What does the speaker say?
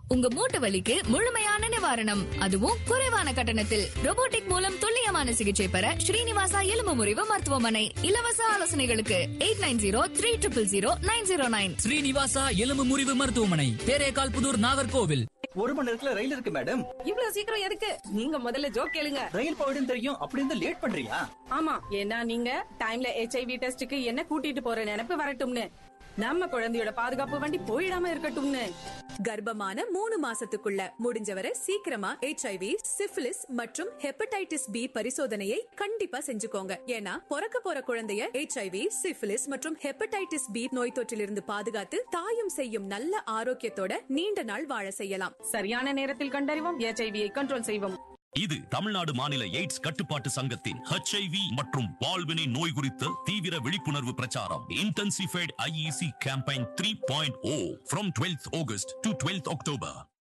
உங்க மூட்டு வலிக்கு முழுமையான நிவாரணம் அதுவும் குறைவான கட்டணத்தில் robotic மூலம் துல்லியமான சிகிச்சை பெற ஸ்ரீனிவாசா எலும்பு முறிவு மருத்துவமனை இலவச ஆலோசனைகளுக்கு eight nine zero three triple zero nine zero nine Srinivasa எலும்பு முறிவு மருத்துவமனை தேரேகால் புதூர் நாகர்கோவில் ஒரு மணி நேரத்துல ரயில் இருக்கு மேடம் இவ்வளவு சீக்கிரம் எதுக்கு நீங்க முதல்ல ஜோக் கேளுங்க ரயில் போயிடும் தெரியும் அப்படி இருந்தா லேட் பண்றியா ஆமா ஏன்னா நீங்க டைம்ல ஹெச்ஐவி டெஸ்டுக்கு என்ன கூட்டிட்டு போற நினைப்பு வரட்டும்னு நம்ம குழந்தையோட பாதுகாப்பு வண்டி போயிடாம இருக்கட்டும்னு கர்ப்பமான மூணு மாசத்துக்குள்ள முடிஞ்சவரை சீக்கிரமா ஹெச்ஐவி சிஃபிலிஸ் மற்றும் ஹெப்படைட்டிஸ் பி பரிசோதனையை கண்டிப்பா செஞ்சுக்கோங்க ஏன்னா பிறக்க போற குழந்தைய ஹெச்ஐவி சிஃபிலிஸ் மற்றும் ஹெப்படைட்டிஸ் பி நோய் தொற்றிலிருந்து பாதுகாத்து தாயும் செய்யும் நல்ல ஆரோக்கியத்தோட நீண்ட நாள் வாழ செய்யலாம் சரியான நேரத்தில் கண்டறிவோம் ஹெச்ஐவியை கண்ட்ரோல் செய்வோம் இது தமிழ்நாடு மாநில எய்ட்ஸ் கட்டுப்பாட்டு சங்கத்தின் HIV மற்றும் பால்வினை நோய் குறித்த தீவிர விழிப்புணர்வு பிரச்சாரம் intensified IEC campaign three point O from twelfth August to twelfth October